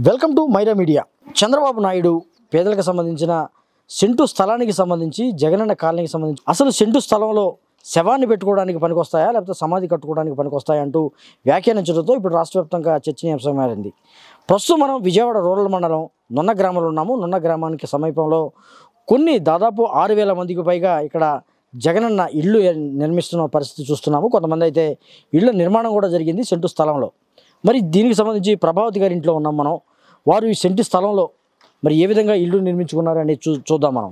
Welcome to Maira media Chandrababu Naidu పేదలకు సంబంధించిన scent స్థలానికి సంబంధించి జగనన్న కాలనీకి సంబంధించి అసలు సెంటు స్థలంలో శవాన్ని పెట్టుకోవడానికి పనికొస్తాయా లేకపోతే సమాధి కట్టుకోవడానికి పనికొస్తాయా అంటూ వ్యాఖ్యానించడంతో ఇప్పుడు రాష్ట్ర వ్యాప్తంగా చర్చనీయాంశం మారింది ప్రస్తుతం మనం విజయవాడ రూరల్ మండలం నున్న గ్రామంలో ఉన్నాము నున్న గ్రామానికి సమీపంలో కొన్ని దాదాపు ఆరు వేల మందికి పైగా ఇక్కడ జగనన్న ఇల్లు నిర్మిస్తున్న పరిస్థితి చూస్తున్నాము కొంతమంది అయితే ఇళ్ళ నిర్మాణం కూడా జరిగింది సెంటు స్థలంలో మరి దీనికి సంబంధించి ప్రభావతి గారి ఇంట్లో ఉన్నాం మనం వారు ఈ సెంటు స్థలంలో మరి ఏ విధంగా ఇల్లు నిర్మించుకున్నారు అనేది చూ చూద్దాం మనం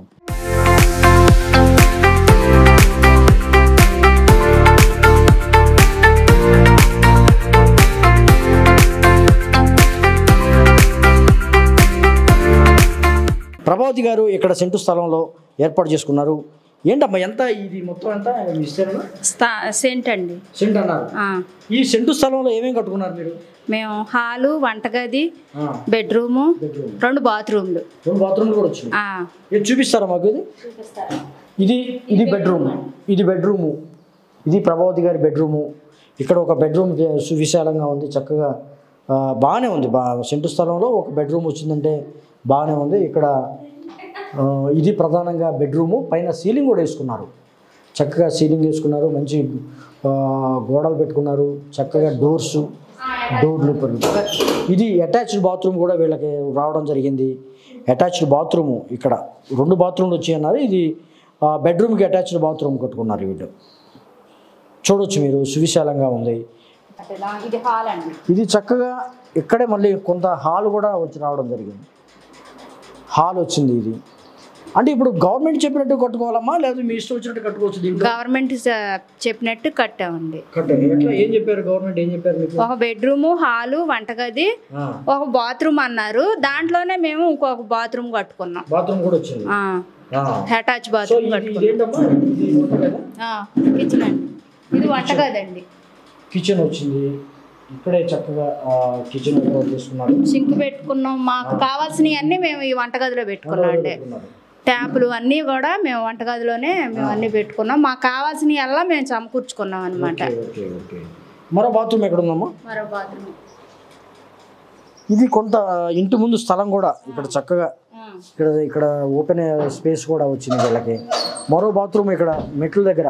ప్రభావతి గారు ఇక్కడ సెంటు స్థలంలో ఏర్పాటు చేసుకున్నారు ఏంటమ్మా ఎంత ఇది మొత్తం ఎంత విస్తరణ స్థా సెంట్ అండి సెంట్ అన్నారు ఆ, ఈ సెంటు స్థలంలో ఏమేమి కట్టుకున్నారు మీరు మేము హాలు వంటగది ఆ, బెడ్రూము బెడ్రూమ్ రెండు బాత్రూమ్లు రెండు బాత్రూమ్లు కూడా వచ్చినాయి ఆ, ఇది చూపిస్తారా మాకు ఇది ఇది ఇది బెడ్రూమ్ ఇది బెడ్రూము ఇది ప్రభావతి గారి బెడ్రూము ఇక్కడ ఒక బెడ్రూమ్ సువిశాలంగా ఉంది చక్కగా ఆ, బాగానే ఉంది బా సెంటు స్థలంలో ఒక బెడ్రూమ్ వచ్చిందంటే బాగానే ఉంది ఇక్కడ ఆ, ఇది ప్రధానంగా బెడ్రూము పైన సీలింగ్ కూడా వేసుకున్నారు చక్కగా సీలింగ్ వేసుకున్నారు మంచి ఆ, గోడలు పెట్టుకున్నారు చక్కగా డోర్సు డోర్లు పెరుగు- ఇది అటాచ్డ్ బాత్రూమ్ కూడా వీళ్ళకి రావడం జరిగింది అటాచ్డ్ బాత్రూము ఇక్కడ రెండు బాత్రూమ్లు వచ్చి అన్నారు ఇది ఆ, బెడ్రూమ్కి అటాచ్డ్ బాత్రూమ్ కట్టుకున్నారు వీళ్ళు చూడొచ్చు మీరు సువిశాలంగా ఉంది ఇది హాల్ అండి ఇది చక్కగా ఇక్కడే మళ్ళీ కొంత హాల్ కూడా వచ్చి రావడం జరిగింది హాల్ వచ్చింది ఇది అంటే ఇప్పుడు గవర్నమెంట్ చెప్పినట్టు కట్టుకోవాలమ్మా లేదా మీ ఇష్టం వచ్చినట్టు కట్టుకోవచ్చు దీంట్లో గవర్నమెంట్ స- చెప్పినట్టు కట్టామండి కట్టండి ఎట్లా ఏం చెప్పారు గవర్నమెంట్ ఏం చెప్పారు మీకు ఒక బెడ్రూము హాలు వంటగది ఆ, ఒక బాత్రూమ్ అన్నారు దాంట్లోనే మేము ఇంకొక బాత్రూమ్ కట్టుకున్నాం బాత్రూమ్ కూడా వచ్చింది ఆ, ఆ. అటాచ్ సో బాత్రూమ్ ఇది కట్టుకున్నాం ఇదేంటమ్మా ఇది వంట కదా ఆ, కిచెన్ అండి ఇది వంటగది అండి కిచెన్ వచ్చింది ఇక్కడే చక్కగా కిచెన్ ఏర్పాటు చేసుకున్నారు సింక్ పెట్టుకున్నాం మాకు కావాల్సినవి అన్నీ మేము ఈ వంటగదిలో పెట్టుకున్నాం అండి పెట్టుకున్నారు. ట్యాపులు అన్నీ కూడా మేము వంటగదిలోనే మేము అన్నీ పెట్టుకున్నాం మాకు కావాల్సినవి అలా మేము సమకూర్చుకున్నాం అనమాట ఓకే ఓకే ఓకే మరో బాత్రూమ్ ఎక్కడ ఉందమ్మా మరో బాత్రూమ్ ఇది కొంత ఇంటి ముందు స్థలం కూడా ఇక్కడ చక్కగా ఇక్కడ ఇక్కడ ఓపెన్ స్పేస్ కూడా వచ్చింది వీళ్ళకి మరో బాత్రూమ్ ఇక్కడ మెట్ల దగ్గర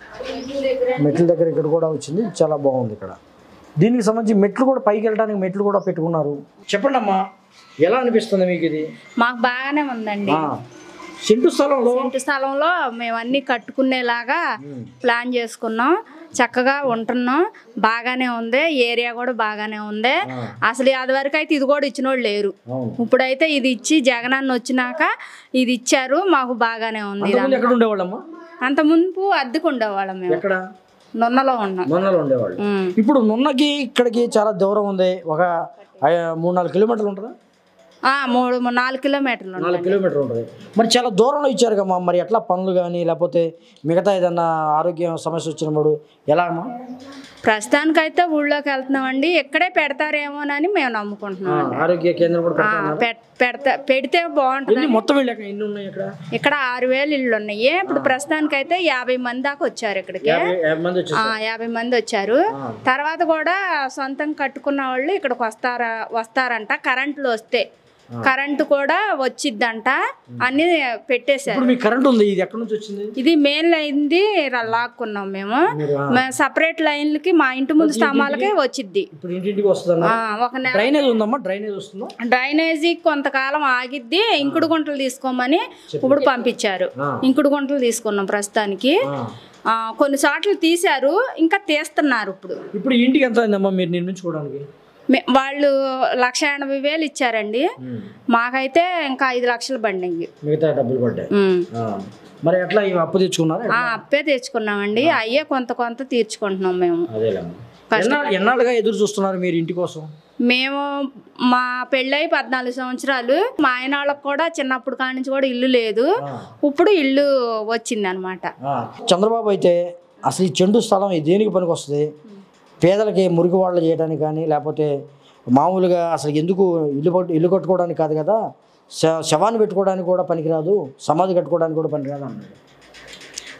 మెట్ల దగ్గర ఇక్కడ కూడా వచ్చింది చాలా బాగుంది ఇక్కడ దీనికి సంబంధించి మెట్లు కూడా పైకి వెళ్ళడానికి మెట్లు కూడా పెట్టుకున్నారు చెప్పండి అమ్మా ఎలా అనిపిస్తుంది మీకు ఇది మాకు బాగానే ఉందండి ఆ, సెంటు స్థలంలో ఇంటి స్థలంలో మేము అన్నీ కట్టుకునేలాగా ప్లాన్ చేసుకున్నాం చక్కగా ఉంటున్నాం బాగానే ఉంది ఏరియా కూడా బాగానే ఉంది అసలు అది వరకు అయితే ఇది కూడా ఇచ్చిన వాళ్ళు లేరు అవును ఇప్పుడైతే ఇది ఇచ్చి జగనన్న వచ్చినాక ఇది ఇచ్చారు మాకు బాగానే ఉంది ఇది. అంతకుముందు ఎక్కడ ఉండేవాళ్ళమ్మా అంత మునుపు అద్దెకు ఉండేవాళ్ళం మేము ఎక్కడ నున్నలో ఉన్నాం నున్నలో ఉండేవాళ్ళు ఉమ్. ఇప్పుడు నున్నకి ఇక్కడికి చాలా దూరం ఉంది ఒక ఐ- మూడు నాలుగు కిలోమీటర్లు ఉంటుందా ఆ, మూడు మూడు నాలుగు కిలోమీటర్లు ఉన్నాయి. నాలుగు కిలోమీటర్లు ఉంటుంది మరి చాలా దూరంలో ఇచ్చారు కమ్మా మరి ఎట్లా పనులు కానీ లేకపోతే మిగతా ఏదన్నా ఆరోగ్య సమస్య వచ్చినప్పుడు ఎలా అమ్మా ప్రస్తుతానికైతే ఊళ్ళోకి వెళ్తున్నామండి ఇక్కడే పెడతారేమోనని మేము నమ్ముకుంటున్నాం ఆ, ఆరోగ్య కేంద్రం కూడా ఆ, పెడతారు పె- పెడతా పెడితే బాగుంటుంది ఎన్ని మొత్తం వెళ్ళి ఎక్కడ ఎన్ని ఉన్నాయి ఇక్కడ ఇక్కడ ఆరు వేలు ఇళ్ళు ఉన్నాయి ఇప్పుడు ప్రస్తుతానికైతే యాభై మంది దాకా వచ్చారు ఇక్కడికి యాభై యాభై మంది వచ్చేసి ఆ, యాభై మంది వచ్చారు తర్వాత కూడా సొంతంగా కట్టుకున్న వాళ్ళు ఇక్కడికి వస్తారా వస్తారంట కరెంట్లు వస్తే కరెంటు కూడా వచ్చిద్దంట అన్ని పెట్టేశారు ఇప్పుడు మీకు కరెంట్ ఉంది ఇది ఎక్కడి నుంచి వచ్చింది ఇది మెయిన్ లైన్ది రా- లాక్కున్నాం మేము మీరు ఆ, మేము సపరేట్ లైన్లకి మా ఇంటి ముందు స్తంభాలకే వచ్చిద్ది ఇప్పుడు ఇంటింటికి వస్తుందన్న ఆ, ఒక నెల డ్రైనేజ్ ఉందమ్మా డ్రైనేజ్ వస్తుందా డ్రైనేజీ కొంతకాలం ఆగిద్ది ఇంకుడు గుంటలు తీసుకోమని ఇప్పుడు పంపించారు ఆ. ఇంకుడు గుంటలు తీసుకున్నాం ప్రస్తుతానికి ఆ. ఆ, కొన్ని చోట్ల తీశారు ఇంకా తీస్తున్నారు ఇప్పుడు ఇప్పుడు ఈ ఇంటికి ఎంత అయిందమ్మా మీరు నిర్మించుకోవడానికి మే- వాళ్ళు లక్ష ఎనభై వేలు ఇచ్చారండి మాకైతే ఇంకా ఐదు లక్షలు బండింది మిగతా డబ్బులు పడ్డాయి ఆ. మరి ఎట్లా ఇవి అప్పు తెచ్చుకున్నారా ఆ అప్పే తెచ్చుకున్నామండి అయ్యే కొంత కొంత తీర్చుకుంటున్నాం మేము అదేలేమ్మా ఎన్నాళ్ళు ఎన్నాళ్ళుగా ఎదురు చూస్తున్నారు మీరు ఇంటి కోసం మేము మా పెళ్ళై పద్నాలుగు సంవత్సరాలు మా ఆయన వాళ్ళకి కూడా చిన్నప్పుడు కాడి నుంచి కూడా ఇల్లు లేదు ఇప్పుడు ఇల్లు వచ్చింది అనమాట ఆ, చంద్రబాబు అయితే అసలు ఈ చెండు స్థలం ఇది దేనికి పనికి వస్తుంది పేదలకి మురికి వాళ్ళు చేయడానికి కానీ లేకపోతే మామూలుగా అసలు ఎందుకు ఇల్లు పట్టు ఇల్లు కట్టుకోవడానికి కాదు కదా శ శవాన్ని పెట్టుకోవడానికి కూడా పనికిరాదు సమాధి కట్టుకోవడానికి కూడా పనికిరాదు అన్నాడు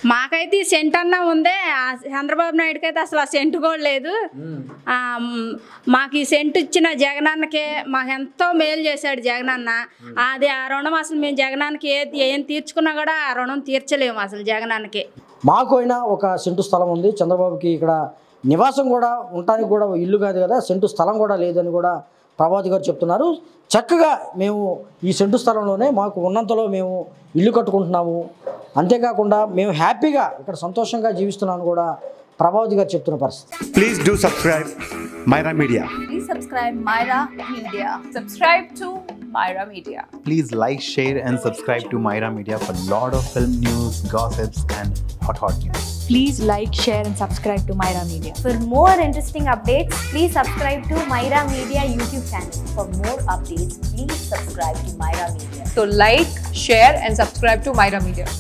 మాకైతే ఈ సెంట్ అన్నా ఉందే ఆ చంద్రబాబు నాయుడుకి అయితే అసలు ఆ సెంట్ కూడా లేదు ఆ, మ్, మాకు ఈ సెంట్ ఇచ్చిన జగనన్నకే మాకు ఎంతో మేలు చేశాడు జగనన్న అది ఆ రుణం అసలు మేము జగనానికి ఏ ఏం తీర్చుకున్నా కూడా ఆ రుణం తీర్చలేము అసలు జగనానికి మాకు అయినా ఒక సెంటు స్థలం ఉంది చంద్రబాబుకి ఇక్కడ నివాసం కూడా ఉండటానికి కూడా ఇల్లు కాదు కదా సెంటు స్థలం కూడా లేదని కూడా ప్రభావతి గారు చెప్తున్నారు చక్కగా మేము ఈ సెంటు స్థలంలోనే మాకు ఉన్నంతలో మేము ఇల్లు కట్టుకుంటున్నాము అంతేకాకుండా మేము హ్యాపీగా ఇక్కడ సంతోషంగా జీవిస్తున్నాను కూడా ప్రభావతి గారు చెప్తున్న పరిస్థితి Please do subscribe Myra Media. Please subscribe Myra Media. Subscribe to Myra Media. Please like, share, and subscribe to Myra Media for lot of film news, gossips, and hot hot news. Please like, share, and subscribe to Myra Media. For more interesting updates, please subscribe to Myra Media YouTube channel. For more updates, please subscribe to Myra Media. So like, share and subscribe to Myra Media.